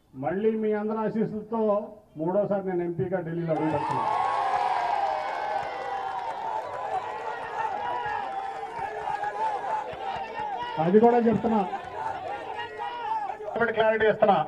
మళ్ళీ మీ అందరి ఆశీస్సులతో మూడోసారి నేను ఎంపీగా ఢిల్లీలో అడుగుతున్నాను అది కూడా చెప్తున్నా ఒకటి క్లారిటీ ఇస్తున్నా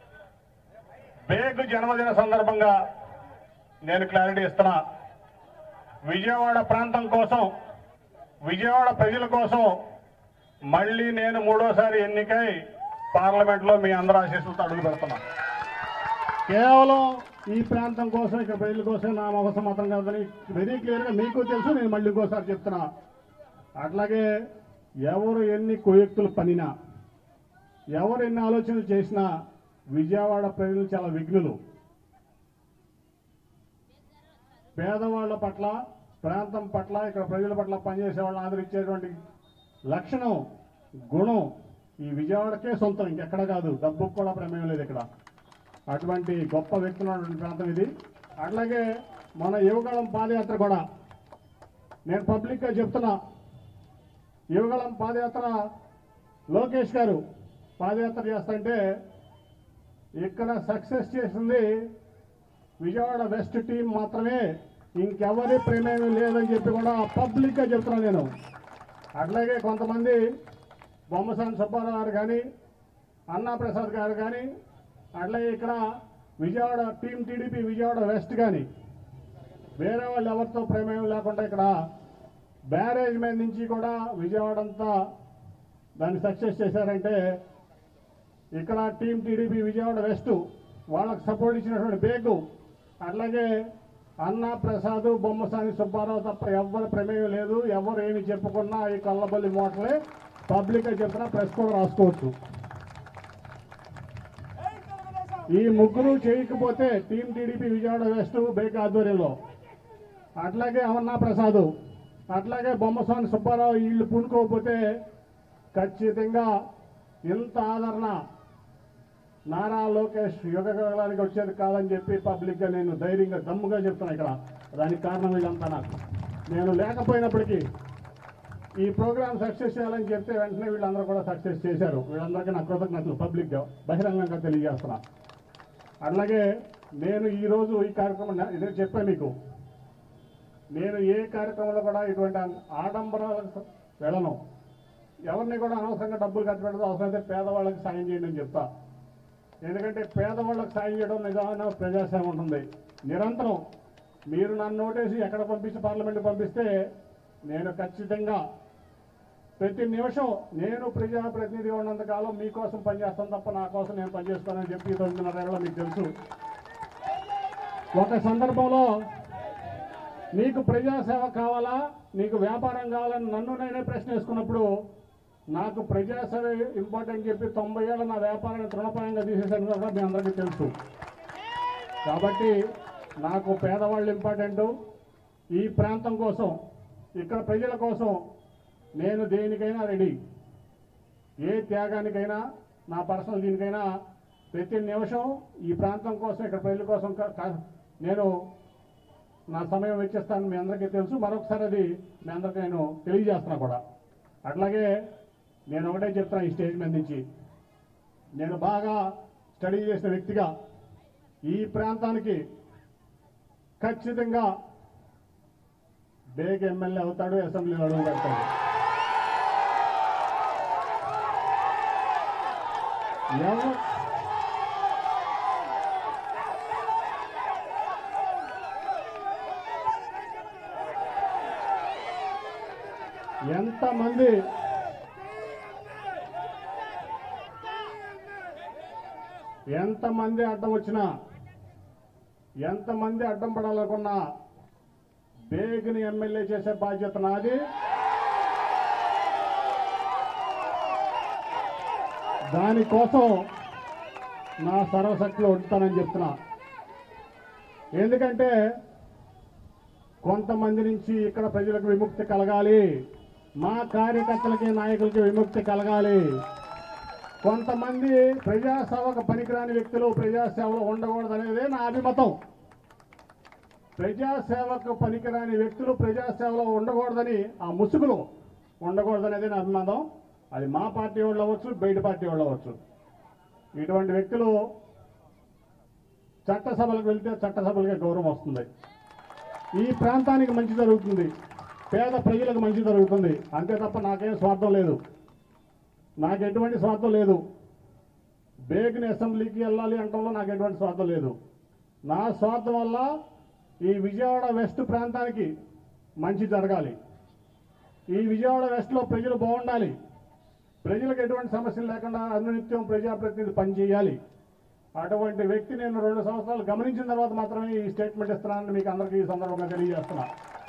బేగ్ జన్మదిన సందర్భంగా నేను క్లారిటీ ఇస్తున్నా విజయవాడ ప్రాంతం కోసం విజయవాడ ప్రజల కోసం మళ్ళీ నేను మూడోసారి ఎన్నికై పార్లమెంట్లో మీ అందరి ఆశీస్సులతో అడుగు పెడుతున్నా కేవలం ఈ ప్రాంతం కోసం ఇక్కడ ప్రజల కోసం నా అవసరం మాత్రం కాదని వెరీ క్లియర్గా మీకు తెలుసు నేను మళ్ళీ ఇంకోసారి చెప్తున్నా అట్లాగే ఎవరు ఎన్ని కుయుక్తులు పనినా ఎవరు ఎన్ని ఆలోచనలు చేసినా విజయవాడ ప్రజలు చాలా విఘ్నులు పేదవాళ్ల పట్ల ప్రాంతం పట్ల ఇక్కడ ప్రజల పట్ల పనిచేసే వాళ్ళని ఆదరించేటువంటి లక్షణం గుణం ఈ విజయవాడకే సొంతం ఇంకెక్కడ కాదు డబ్బుకు కూడా ప్రమేయం లేదు ఇక్కడ అటువంటి గొప్ప వ్యక్తులు ఉన్నటువంటి ప్రాంతం ఇది అట్లాగే మన యువగళం పాదయాత్ర కూడా నేను పబ్లిక్గా చెప్తున్నా యువగళం పాదయాత్ర లోకేష్ గారు పాదయాత్ర చేస్తుంటే ఇక్కడ సక్సెస్ చేసింది విజయవాడ వెస్ట్ టీం మాత్రమే ఇంకెవరి ప్రమేయం లేదని చెప్పి కూడా పబ్లిక్గా చెప్తున్నాను నేను అట్లాగే కొంతమంది బొమ్మసాని సుబ్బారావు గారు కానీ అన్నా ప్రసాద్ గారు కానీ అట్లాగే ఇక్కడ Vijayawada team TDP Vijayawada west కానీ వేరే వాళ్ళు ఎవరితో ప్రమేయం లేకుండా ఇక్కడ బ్యారేజ్ మీద నుంచి కూడా విజయవాడ అంతా దాన్ని సక్సెస్ చేశారంటే ఇక్కడ టీం టీడీపీ విజయవాడ వెస్ట్ వాళ్ళకి సపోర్ట్ ఇచ్చినటువంటి బేగు అట్లాగే అన్నా ప్రసాద్ బొమ్మసాని సుబ్బారావు తప్ప ఎవరి ప్రమేయం లేదు ఎవరు ఏమి చెప్పుకున్నా ఈ కళ్ళబల్లి మోటలే పబ్లిక్గా చెప్పినా ప్రెస్ కూడా రాసుకోవచ్చు ఈ ముగ్గురు చేయకపోతే team TDP Vijayawada west Baig ఆధ్వర్యంలో అట్లాగే అమర్నా ప్రసాద్ అట్లాగే బొమ్మస్వామి సుబ్బారావు వీళ్ళు పూనుకోకపోతే ఖచ్చితంగా ఇంత ఆదరణ నారా లోకేష్ యుగకాలానికి వచ్చేది కాదని చెప్పి పబ్లిక్గా నేను ధైర్యంగా దమ్ముగా చెప్తున్నా ఇక్కడ దానికి కారణం వీళ్ళంతా నాకు నేను లేకపోయినప్పటికీ ఈ ప్రోగ్రామ్ సక్సెస్ చేయాలని చెప్తే వెంటనే వీళ్ళందరూ కూడా సక్సెస్ చేశారు వీళ్ళందరికీ నా కృతజ్ఞతలు పబ్లిక్గా బహిరంగంగా తెలియజేస్తున్నా అట్లాగే నేను ఈరోజు ఈ కార్యక్రమం ఇదే చెప్పాను మీకు నేను ఏ కార్యక్రమంలో కూడా ఇటువంటి ఆడంబరాలకు వెళ్ళను ఎవరిని కూడా అనవసరంగా డబ్బులు ఖర్చు పెట్టదు అవసరమైతే పేదవాళ్ళకి సాయం చేయండి అని చెప్తా ఎందుకంటే పేదవాళ్ళకి సాయం చేయడం నిజమైన ప్రజాసేవ ఉంటుంది నిరంతరం మీరు నన్ను నోటేసి ఎక్కడ పంపిస్తే పార్లమెంట్ పంపిస్తే నేను ఖచ్చితంగా ప్రతి నిమిషం నేను ప్రజాప్రతినిధిగా ఉన్నంత కాలం మీకోసం పనిచేస్తాను తప్ప నా కోసం నేను పనిచేస్తానని చెప్పి తొమ్మిదిన్నరేళ్ళలో మీకు తెలుసు ఒక సందర్భంలో నీకు ప్రజాసేవ కావాలా నీకు వ్యాపారం కావాలని నన్ను నేనే ప్రశ్న వేసుకున్నప్పుడు నాకు ప్రజాసేవ ఇంపార్టెంట్ చెప్పి తొంభై ఏళ్ళ నా వ్యాపారాన్ని తృణప్రాయంగా తీసేసాను కూడా మీ అందరికీ తెలుసు కాబట్టి నాకు పేదవాళ్ళు ఇంపార్టెంట్ ఈ ప్రాంతం కోసం ఇక్కడ ప్రజల కోసం నేను దేనికైనా రెడీ ఏ త్యాగానికైనా నా పర్సనల్ దీనికైనా ప్రతి నిమిషం ఈ ప్రాంతం కోసం ఇక్కడ ప్రజల కోసం క- క- నేను నా సమయం వెచ్చిస్తాను మీ అందరికీ తెలుసు మరొకసారి అది మీ అందరికీ నేను తెలియజేస్తున్నా కూడా అట్లాగే నేను ఒకటే చెప్తాను ఈ స్టేజ్ మీద నుంచి నేను బాగా స్టడీ చేసిన వ్యక్తిగా ఈ ప్రాంతానికి ఖచ్చితంగా బేగ్ ఎమ్మెల్యే అవుతాడు అసెంబ్లీలో అడుగు పెడతాడు ఎవరు ఎంతమంది ఎంతమంది అడ్డం వచ్చినా ఎంతమంది అడ్డం పడాలనుకున్నా బేగ్ని ఎమ్మెల్యే చేసే బాధ్యత నాది దానికోసం నా సర్వశక్తిలో ఉంటానని చెప్తున్నా ఎందుకంటే కొంతమంది నుంచి ఇక్కడ ప్రజలకు విముక్తి కలగాలి మా కార్యకర్తలకి నాయకులకి విముక్తి కలగాలి కొంతమంది ప్రజాసేవకు పనికిరాని వ్యక్తులు ప్రజాసేవలో ఉండకూడదు అనేదే నా అభిమతం ప్రజాసేవకు పనికిరాని వ్యక్తులు ప్రజాసేవలో ఉండకూడదని ఆ ముసుగులో ఉండకూడదనేది నా అభిమతం అది మా పార్టీ వాళ్ళు అవ్వచ్చు బయట పార్టీ వాళ్ళు అవ్వచ్చు ఇటువంటి వ్యక్తులు చట్టసభలకు వెళ్తే చట్టసభలకే గౌరవం వస్తుంది ఈ ప్రాంతానికి మంచి జరుగుతుంది పేద ప్రజలకు మంచి జరుగుతుంది అంతే తప్ప నాకేం స్వార్థం లేదు నాకు ఎటువంటి స్వార్థం లేదు బేగ్ని అసెంబ్లీకి వెళ్ళాలి అంటంలో నాకు ఎటువంటి స్వార్థం లేదు నా స్వార్థం వల్ల ఈ విజయవాడ వెస్ట్ ప్రాంతానికి మంచి జరగాలి ఈ విజయవాడ వెస్ట్లో ప్రజలు బాగుండాలి ప్రజలకు ఎటువంటి సమస్యలు లేకుండా అనునిత్యం ప్రజాప్రతినిధి పనిచేయాలి అటువంటి వ్యక్తి నేను రెండు సంవత్సరాలు గమనించిన తర్వాత మాత్రమే ఈ స్టేట్మెంట్ ఇస్తున్నానని మీకు అందరికీ ఈ సందర్భంగా తెలియజేస్తున్నా